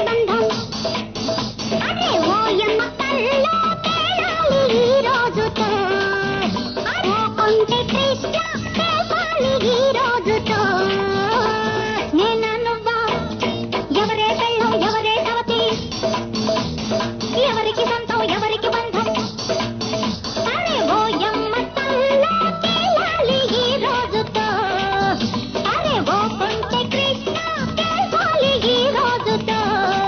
బంధం అరే ఓయమ్మ కల్లో తేలాలి ఈ రోజుతో అరే కొంటె కృష్ణ తేలాలి ఈ రోజుతో నేను నువ్వా ఎవరే పెళ్ళం ఎవరే సవతి ఎవరికి సొంతం ఎవరికి బంధం అరే ఓయమ్మ కల్లో తేలాలి ఈ రోజుతో అరే ఓ కొంటె కృష్ణ తేలాలి ఈ రోజుతో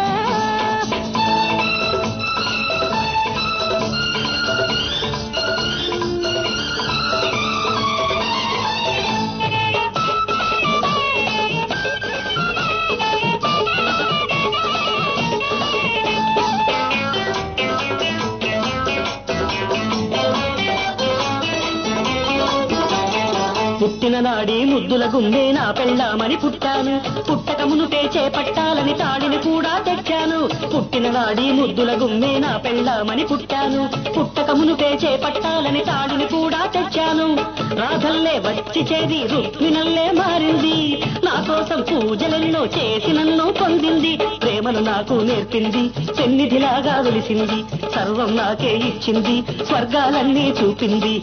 పుట్టిన నాడి ముద్దుల గుండె నా పెళ్ళామని పుట్టాను పుట్టక మునుపే చేపట్టాలని తాడిని కూడా తెచ్చాను పుట్టిన నాడి ముద్దుల గుమ్మే నా పెళ్ళామని పుట్టాను పుట్టక మునుపే చేపట్టాలని తాడిని కూడా తెచ్చాను రాధల్లే వచ్చి చేరి రుక్మిణల్లే మారింది నా కోసం పూజలెన్నో చేసి నన్ను పొందింది ప్రేమను నాకు నేర్పింది పెన్నిధిలాగా వెలిసింది సర్వం నాకే ఇచ్చింది స్వర్గాలన్నీ చూపింది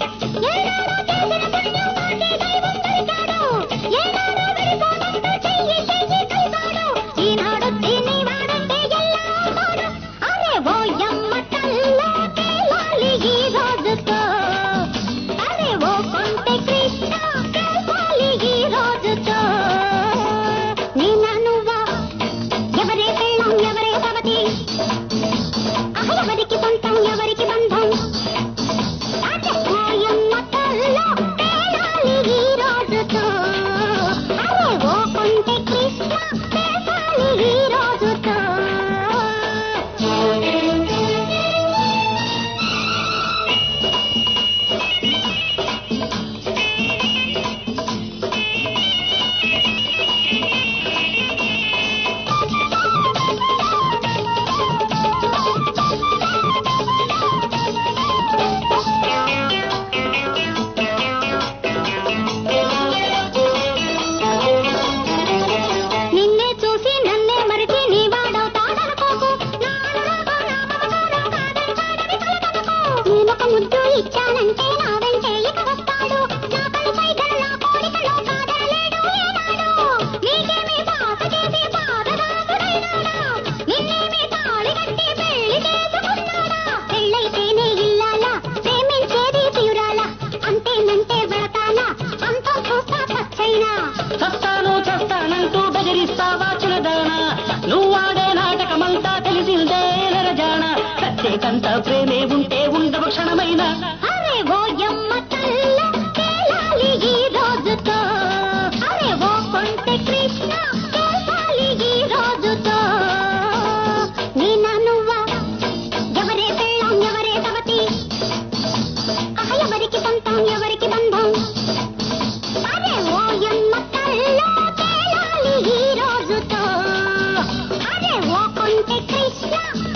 ఎవరే పెళ్ళం ఎవరే సవతి ఎవరికి సొంతం ఎవరికి బంధం ఓయమ్మ కల్లో తేలాలి ఈ రోజుతో అరే ఓ కొంటె కృష్ణ తేలాలి ఈ రోజుతో నిన్నే చూసి నన్నే మరిచి నీ వాడవుతాడనుకోకు నా అనురాగం, నా మమకారం కాదని కాదని కలగనుకో. నేనొక ముద్దు ఇచ్చానంటే నా వెంటే ఇక వస్తాడు నా పని సైగలు నా కోరికలు కాదనలేడు ఏనాడు నీకేమి బాధ చేసి బాధదాసుడైనాడా నిన్నేమి తాళి కట్టి పెళ్లి చేసుకున్నాడా పెళ్ళైతేనే ఇల్లాలా ప్రేమించేది ప్రియురాలా అంతేనంటే వెళతానా అంతా చూస్తా పచ్చైనా చస్తాను చస్తానంటూ బెదిరిస్తావా చిన్నదానా నువ్వాడే నాటకమంతా తెలిసిందే నరజాన ప్రత్యేకంత ప్రేమే ఉంటే ఉండవు క్షణమైన అరే ఓయమ్మ తల్ల తేలాలి ఈ రోజుతో అరే ఓ కొంటె కృష్ణ తేలాలి ఈ రోజుతో నేనా నువ్వా ఎవరే పెళ్ళం ఎవరే సవతి ఆహా, ఎవరికి సొంతం ఎవరికి బంధం అరే ఓయమ్మ తల్ల తేలాలి ఈ రోజుతో అరే ఓ కొంటె కృష్ణ